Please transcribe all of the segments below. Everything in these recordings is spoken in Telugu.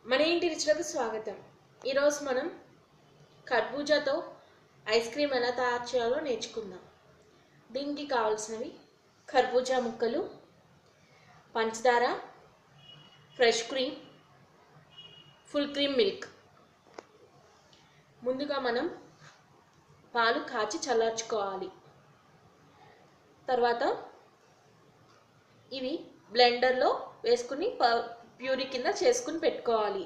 మన ఇంటి రుచులకు స్వాగతం ఈరోజు మనం కర్బూజాతో ఐస్ క్రీమ్ ఎలా తయారు చేయాలో నేర్చుకుందాం దీనికి కావాల్సినవి కర్బూజా ముక్కలు పంచదార fresh cream full cream milk ముందుగా మనం పాలు కాచి చల్లార్చుకోవాలి తర్వాత ఇవి బ్లెండర్లో వేసుకుని ప- ప్యూరీ కింద చేసుకుని పెట్టుకోవాలి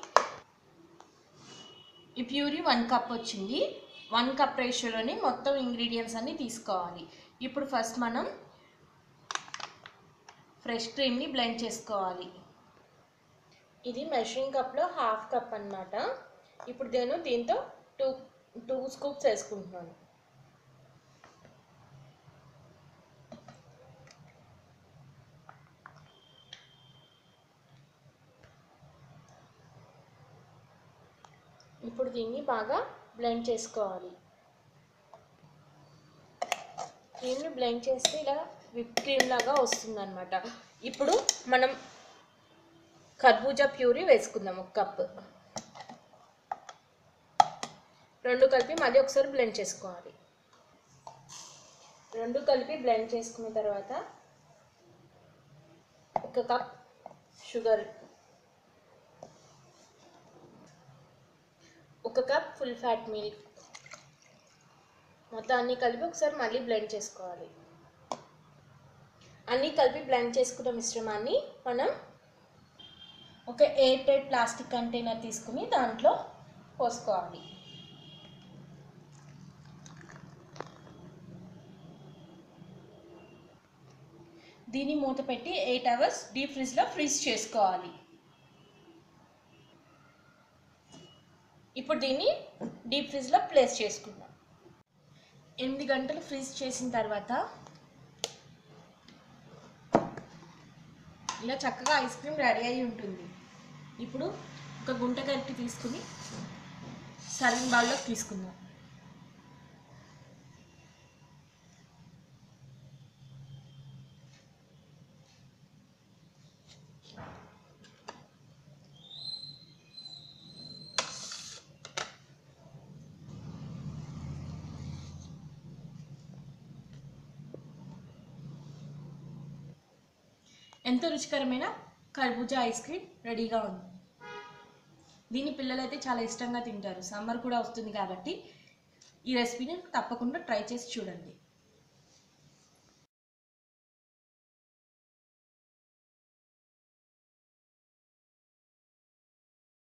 ఈ ప్యూరీ వన్ కప్ వచ్చింది వన్ కప్ రేషియోలోని మొత్తం ఇంగ్రీడియంట్స్ అన్నీ తీసుకోవాలి ఇప్పుడు ఫస్ట్ మనం ఫ్రెష్ క్రీమ్ని బ్లెండ్ చేసుకోవాలి ఇది మెషరింగ్ కప్లో హాఫ్ కప్ అన్నమాట ఇప్పుడు నేను దీంతో టూ టూ స్కూప్స్ వేసుకుంటున్నాను ఇప్పుడు దీన్ని బాగా బ్లెండ్ చేసుకోవాలి క్రీమ్ని బ్లెండ్ చేస్తే ఇలా విప్ క్రీమ్ లాగా వస్తుందన్నమాట ఇప్పుడు మనం కర్బూజా ప్యూరీ వేసుకుందాం ఒక కప్ రెండు కలిపి మళ్ళీ ఒకసారి బ్లెండ్ చేసుకోవాలి రెండు కలిపి బ్లెండ్ చేసుకున్న తర్వాత ఒక కప్ షుగర్ ఒక కప్ ఫుల్ ఫ్యాట్ మిల్క్ మొత్తం అన్నీ కలిపి ఒకసారి మళ్ళీ బ్లెండ్ చేసుకోవాలి అన్నీ కలిపి బ్లెండ్ చేసుకున్న మిశ్రమాన్ని మనం ఒక ఎయిర్ టైట్ ప్లాస్టిక్ కంటైనర్ తీసుకుని దాంట్లో పోసుకోవాలి దీన్ని మూత పెట్టి ఎయిట్ అవర్స్ డీప్ ఫ్రిడ్జ్లో ఫ్రీజ్ చేసుకోవాలి ఇప్పుడు దీన్ని డీప్ ఫ్రిడ్జ్లో ప్లేస్ చేసుకుందాం ఎనిమిది గంటలు ఫ్రీజ్ చేసిన తర్వాత ఇలా చక్కగా ఐస్ క్రీమ్ రెడీ అయి ఉంటుంది ఇప్పుడు ఒక గుంట గరిటె తీసుకుని సర్వింగ్ బౌల్లోకి తీసుకుందాం ఎంతో రుచికరమైన కర్బూజా ఐస్ క్రీమ్ రెడీగా ఉంది దీన్ని పిల్లలైతే చాలా ఇష్టంగా తింటారు సమ్మర్ కూడా వస్తుంది కాబట్టి ఈ రెసిపీని తప్పకుండా ట్రై చేసి చూడండి